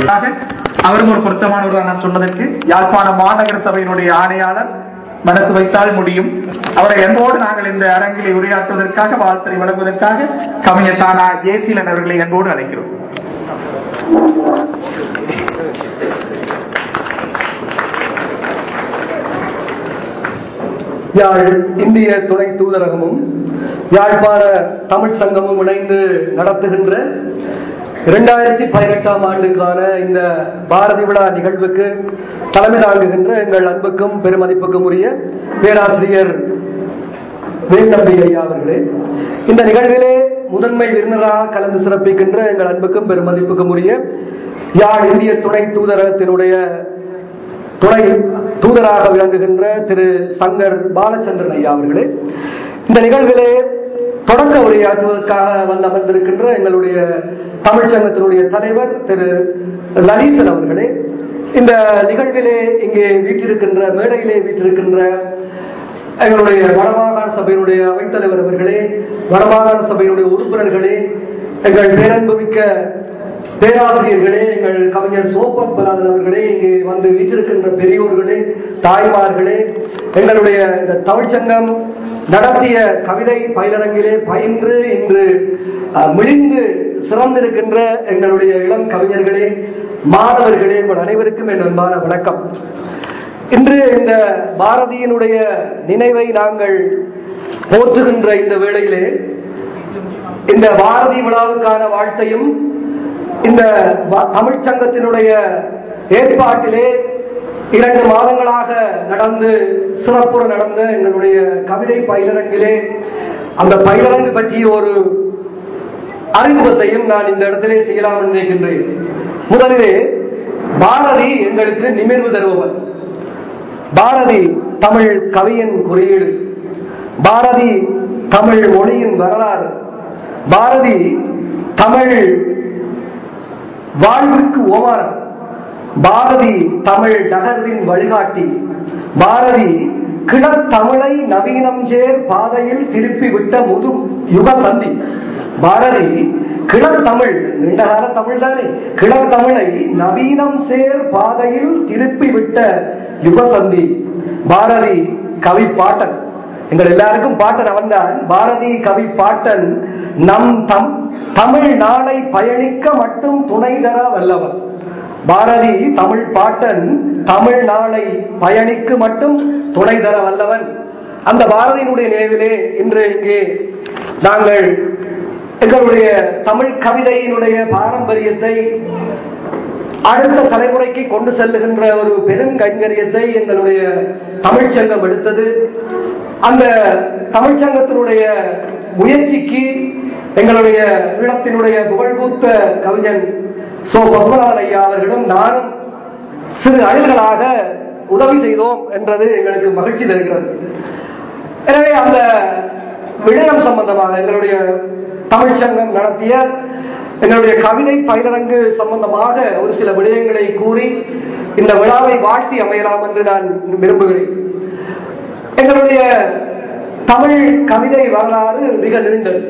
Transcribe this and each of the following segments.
அவரும் ஒரு பொருத்தமானவர் தான் நான் சொன்னதற்கு யாழ்ப்பாண மாநகர சபையினுடைய ஆணையாளர் மனசு வைத்தால் முடியும் அவரை என்போடு நாங்கள் இந்த அரங்கிலே உரையாற்றுவதற்காக வாழ்த்துறை வழங்குவதற்காக கவிஞர் தானா ஜேசீலன் அவர்களை என்போடு அழைக்கிறோம் யாழ் இந்திய துணை தூதரகமும் யாழ்ப்பாண தமிழ் சங்கமும் இணைந்து நடத்துகின்ற இரண்டாயிரத்தி பதினெட்டாம் ஆண்டுக்கான இந்த பாரதி விழா நிகழ்வுக்கு தலைமை தாங்குகின்ற எங்கள் அன்புக்கும் பெருமதிப்புக்கும் உரிய பேராசிரியர் வேல்நம்பி ஐயா அவர்களே இந்த நிகழ்விலே முதன்மை விருந்தினராக கலந்து சிறப்பிக்கின்ற எங்கள் அன்புக்கும் பெருமதிப்புக்கும் உரிய யாழ் இந்திய துணை தூதரகத்தினுடைய துணை தூதராக விளங்குகின்ற திரு சங்கர் பாலச்சந்திரன் ஐயா அவர்களே இந்த நிகழ்விலே தொடக்க உரையாற்றுவதற்காக வந்து அமர்ந்திருக்கின்ற எங்களுடைய தமிழ் சங்கத்தினுடைய தலைவர் திரு லலீசன் அவர்களே இந்த நிகழ்விலே இங்கே வீற்றிருக்கின்ற மேடையிலே வீற்றிருக்கின்ற எங்களுடைய வடமாகாண சபையினுடைய அவைத்தலைவர் அவர்களே வடமாகாண சபையினுடைய உறுப்பினர்களே எங்கள் பேரன்புமிக்க பேராசிரியர்களே எங்கள் கவிஞர் சோப்பப்பலாதன் அவர்களே இங்கே வந்து வீற்றிருக்கின்ற பெரியோர்களே தாய்மார்களே எங்களுடைய இந்த தமிழ்ச்சங்கம் நடத்திய கவிதை பயிலரங்கிலே பயின்று இன்று அஹ், மிளிந்து சிறந்திருக்கின்ற எங்களுடைய இளம் கவிஞர்களே மாணவர்களே உங்கள் அனைவருக்கும் என் அன்பான வணக்கம் இன்று இந்த பாரதியினுடைய நினைவை நாங்கள் போற்றுகின்ற இந்த வேளையிலே இந்த பாரதி விழாவுக்கான வாழ்த்தையும் இந்த வ- தமிழ்ச் சங்கத்தினுடைய ஏற்பாட்டிலே இரண்டு மாதங்களாக நடந்து சிறப்புற நடந்த எங்களுடைய கவிதை பயிலரங்கிலே அந்த பயிலரங்கு பற்றிய ஒரு அறிமுகத்தையும் நான் இந்த இடத்திலே செய்யலாம் என்று நினைக்கின்றேன் முதலிலே பாரதி எங்களுக்கு நிமிர்வு தருபவன் பாரதி தமிழ் கவியின் குறியீடு பாரதி தமிழ் மொழியின் வரலாறு பாரதி தமிழ் வாழ்வுக்கு ஓமானம் பாரதி தமிழ் நகரின் வழிகாட்டி பாரதி கிழத்தமிழை நவீனம் சேர் பாதையில் திருப்பி விட்ட முது யுக சந்தி பாரதி கிழத்தமிழ் நீண்டகால தமிழ் தானே கிழத்தமிழை நவீனம் சேர் பாதையில் திருப்பி விட்ட யுக சந்தி பாரதி கவி பாட்டன் எங்கள் எல்லாருக்கும் பாட்டன் அவன்தான் பாரதி கவி பாட்டன் நம் தம் தமிழ் நாளை பயணிக்க மட்டும் துணை தர வல்லவன் பாரதி தமிழ் பாட்டன் தமிழ் நாளை பயணிக்கு மட்டும் துணை தர வல்லவன் அந்த பாரதியினுடைய நினைவிலே இன்று இங்கே நாங்கள் எங்களுடைய தமிழ் கவிதையினுடைய பாரம்பரியத்தை அடுத்த தலைமுறைக்கு கொண்டு செல்லுகின்ற ஒரு பெரும் கைங்கரியத்தை எங்களுடைய தமிழ்ச்சங்கம் எடுத்தது அந்த தமிழ்ச்சங்கத்தினுடைய முயற்சிக்கு எங்களுடைய ஈழத்தினுடைய புகழ்பூத்த கவிஞன் சோ பத்மநாதன் ஐயா அவர்களும் நானும் சிறு அணில்களாக உதவி செய்தோம் என்றது எங்களுக்கு மகிழ்ச்சி தருகிறது எனவே அந்த விடயம் சம்பந்தமாக எங்களுடைய தமிழ்ச்சங்கம் நடத்திய எங்களுடைய கவிதை பயிலரங்கு சம்பந்தமாக ஒரு சில விடயங்களை கூறி இந்த விழாவை வாழ்த்தி அமையலாம் என்று நான் விரும்புகிறேன் எங்களுடைய தமிழ் கவிதை வரலாறு மிக நீண்டது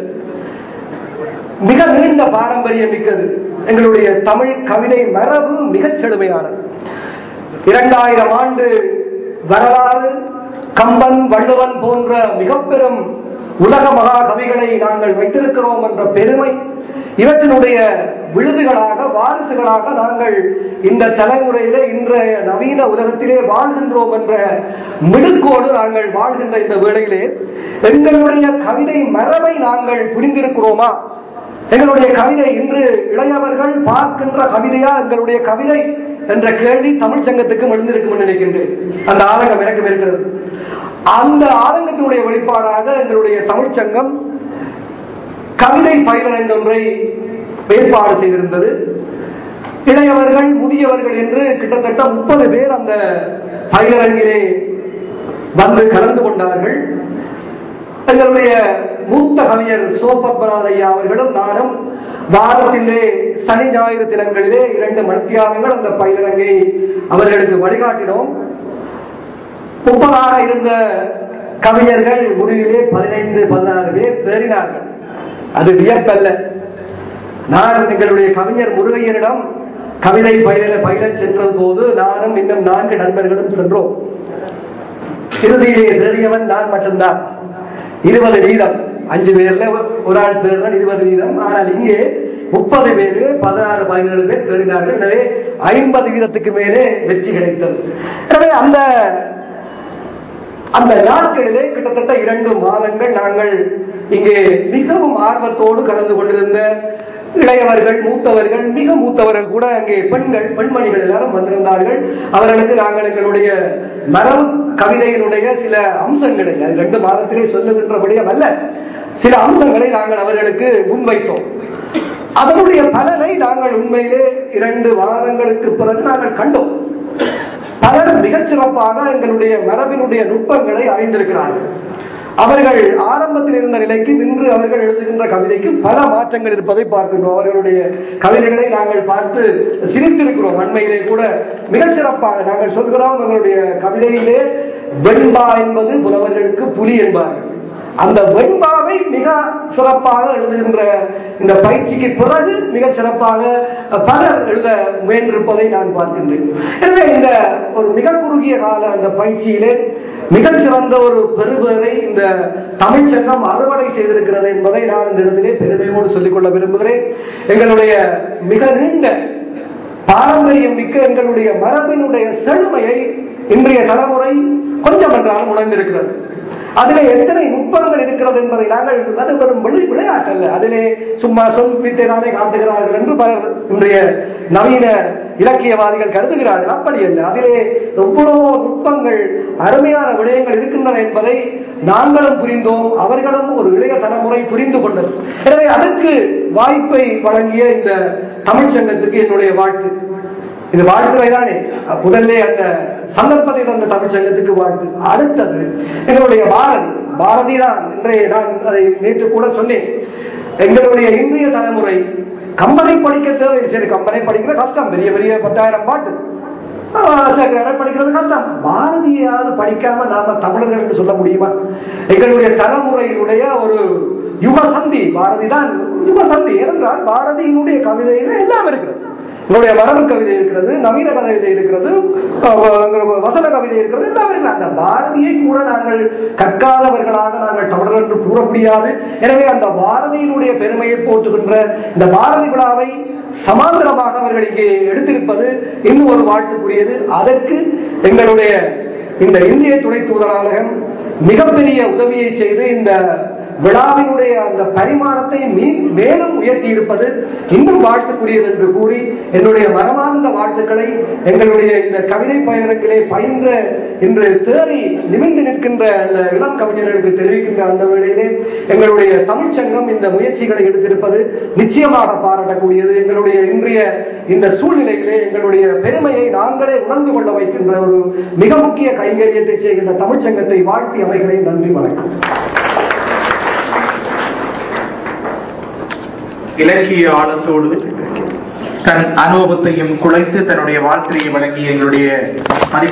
மிக நீண்ட பாரம்பரியம் மிக்கது எங்களுடைய தமிழ் கவிதை மரபு மிகச் செழுமையானது இரண்டாயிரம் ஆண்டு வரலாறு கம்பன் வள்ளுவன் போன்ற மிக பெரும் உலக மகா கவிகளை நாங்கள் வைத்திருக்கிறோம் என்ற பெருமை இவற்றினுடைய விழுதுகளாக வாரிசுகளாக நாங்கள் இந்த தலைமுறையிலே இன்றைய நவீன உலகத்திலே வாழ்கின்றோம் என்ற மிடுக்கோடு நாங்கள் வாழ்கின்ற இந்த வேளையிலே எங்களுடைய கவிதை மரபை நாங்கள் புரிந்திருக்கிறோமா எங்களுடைய கவிதை இன்று இளையவர்கள் பார்க்கின்ற கவிதையா எங்களுடைய கவிதை என்ற கேள்வி தமிழ் சங்கத்துக்கும் எழுந்திருக்கும் என்று நினைக்கின்றேன் அந்த ஆதங்கம் எனக்கும் இருக்கிறது அந்த ஆதங்கத்தினுடைய வெளிப்பாடாக எங்களுடைய தமிழ் சங்கம் கவிதை பயிலரங்கு ஒன்றை ஏற்பாடு செய்திருந்தது இளையவர்கள் முதியவர்கள் என்று கிட்டத்தட்ட முப்பது பேர் அந்த பயிலரங்கிலே வந்து கலந்து கொண்டார்கள் எங்களுடைய மூத்த கவிஞர் சோபத்மநாத ஐயா அவர்களும் நானும் வாரத்திலே சனி ஞாயிறு தினங்களிலே இரண்டு மணித்தியாகங்கள் அந்த பயிலரங்கை அவர்களுக்கு வழிகாட்டினோம் முப்பதாக இருந்த கவிஞர்கள் முடிவிலே பதினைந்து பதினாறு பேர் தேறினார்கள் அது வியப்பல்ல நான் எங்களுடைய கவிஞர் முருகையரிடம் கவிதை பயில பயில சென்றது போது நானும் இன்னும் நான்கு நண்பர்களும் சென்றோம் இறுதியிலே தேறியவன் நான் மட்டும்தான் இருபது வீதம் அஞ்சு பேர்ல ஒரு ஆள் தேர்தான் இருபது வீதம் ஆனால் இங்கே முப்பது பேரு பதினாறு பதினேழு பேர் தேறினார்கள் எனவே ஐம்பது வீதத்துக்கு மேலே வெற்றி கிடைத்தது எனவே அந்த அந்த நாட்களிலே கிட்டத்தட்ட இரண்டு மாதங்கள் நாங்கள் இங்கே மிகவும் ஆர்வத்தோடு கலந்து கொண்டிருந்த இளையவர்கள் மூத்தவர்கள் மிக மூத்தவர்கள் கூட அங்கே பெண்கள் பெண்மணிகள் எல்லாரும் வந்திருந்தார்கள் அவர்களுக்கு நாங்கள் எங்களுடைய மரபு கவிதையினுடைய சில அம்சங்களை அது ரெண்டு மாதத்திலே சொல்லுகின்றபடி அல்ல சில அம்சங்களை நாங்கள் அவர்களுக்கு முன்வைத்தோம் அதனுடைய பலனை நாங்கள் உண்மையிலே இரண்டு மாதங்களுக்கு பிறகு நாங்கள் கண்டோம் பலர் மிகச் சிறப்பாக எங்களுடைய மரபினுடைய நுட்பங்களை அறிந்திருக்கிறார்கள் அவர்கள் ஆரம்பத்தில் இருந்த நிலைக்கு நின்று அவர்கள் எழுதுகின்ற கவிதைக்கு பல மாற்றங்கள் இருப்பதை பார்க்கின்றோம் அவர்களுடைய கவிதைகளை நாங்கள் பார்த்து சிரித்திருக்கிறோம் அண்மையிலே கூட மிகச் சிறப்பாக நாங்கள் சொல்கிறோம் எங்களுடைய கவிதையிலே வெண்பா என்பது புலவர்களுக்கு புலி என்பார்கள் அந்த வெண்பாவை மிக சிறப்பாக எழுதுகின்ற இந்த பயிற்சிக்கு பிறகு மிக சிறப்பாக பலர் எழுத முயன்றிருப்பதை நான் பார்க்கின்றேன் எனவே இந்த ஒரு மிக குறுகிய கால அந்த பயிற்சியிலே மிகச் சிறந்த ஒரு பெருபேரை இந்த தமிழ் சங்கம் அறுவடை செய்திருக்கிறது என்பதை நான் இந்த இடத்திலே பெருமையோடு சொல்லிக்கொள்ள விரும்புகிறேன் எங்களுடைய மிக நீண்ட பாரம்பரியம் மிக்க எங்களுடைய மரபினுடைய செழுமையை இன்றைய தலைமுறை கொஞ்சம் என்றாலும் உணர்ந்திருக்கிறது அதிலே எத்தனை நுட்பங்கள் இருக்கிறது என்பதை நாங்கள் அது வெறும் வெளி விளையாட்டல்ல அதிலே சும்மா சொல் வித்தை தானே காட்டுகிறார்கள் என்று பலர் இன்றைய நவீன இலக்கியவாதிகள் கருதுகிறார்கள் அப்படி அல்ல அதிலே எவ்வளவோ நுட்பங்கள் அருமையான விடயங்கள் இருக்கின்றன என்பதை நாங்களும் புரிந்தோம் அவர்களும் ஒரு இளைய தலைமுறை புரிந்து கொண்டது எனவே அதற்கு வாய்ப்பை வழங்கிய இந்த தமிழ் சங்கத்துக்கு என்னுடைய வாழ்த்து இது வாழ்த்துறை தானே முதல்ல அந்த சந்தர்ப்பத்தை தந்த தமிழ் சங்கத்துக்கு வாழ்த்து அடுத்தது எங்களுடைய பாரதி பாரதி தான் இன்றைய நான் அதை நேற்று கூட சொன்னேன் எங்களுடைய இந்திய தலைமுறை கம்பனை படிக்க தேவை சரி கம்பனை படிக்கிற கஷ்டம் பெரிய பெரிய பத்தாயிரம் பாட்டு சேகரை படிக்கிறது கஷ்டம் பாரதியாவது படிக்காம நாம தமிழர்கள் என்று சொல்ல முடியுமா எங்களுடைய தலைமுறையினுடைய ஒரு யுகசந்தி பாரதி தான் யுகசந்தி ஏனென்றால் பாரதியினுடைய கவிதையில எல்லாம் இருக்கிறது என்னுடைய மரபு கவிதை இருக்கிறது நவீன கவிதை இருக்கிறது வசன கவிதை இருக்கிறது எல்லாம் இருக்கிறது அந்த பாரதியை கூட நாங்கள் கற்காதவர்களாக நாங்கள் தமிழர் என்று கூற முடியாது எனவே அந்த பாரதியினுடைய பெருமையை போற்றுகின்ற இந்த பாரதி விழாவை சமாந்திரமாக அவர்கள் இங்கே எடுத்திருப்பது இன்னும் ஒரு வாழ்த்துக்குரியது அதற்கு எங்களுடைய இந்த இந்திய துணை தூதராலயம் மிகப்பெரிய உதவியை செய்து இந்த விழாவினுடைய அந்த பரிமாணத்தை மேலும் உயர்த்தி இருப்பது இன்னும் வாழ்த்துக்குரியது என்று கூறி என்னுடைய மனமார்ந்த வாழ்த்துக்களை எங்களுடைய இந்த கவிதை பயணத்திலே பயின்ற இன்று தேறி நிமிர்ந்து நிற்கின்ற அந்த இளம் கவிஞர்களுக்கு தெரிவிக்கின்ற அந்த வேளையிலே எங்களுடைய தமிழ்ச்சங்கம் இந்த முயற்சிகளை எடுத்திருப்பது நிச்சயமாக பாராட்டக்கூடியது எங்களுடைய இன்றைய இந்த சூழ்நிலையிலே எங்களுடைய பெருமையை நாங்களே உணர்ந்து கொள்ள வைக்கின்ற ஒரு மிக முக்கிய கைங்கரியத்தை செய்கின்ற தமிழ்ச்சங்கத்தை வாழ்த்தி அமைகிறேன் நன்றி வணக்கம் இலக்கிய ஆழத்தோடு தன் அனுபவத்தையும் குலைத்து தன்னுடைய வாழ்க்கையை வழங்கிய எங்களுடைய மதிப்பு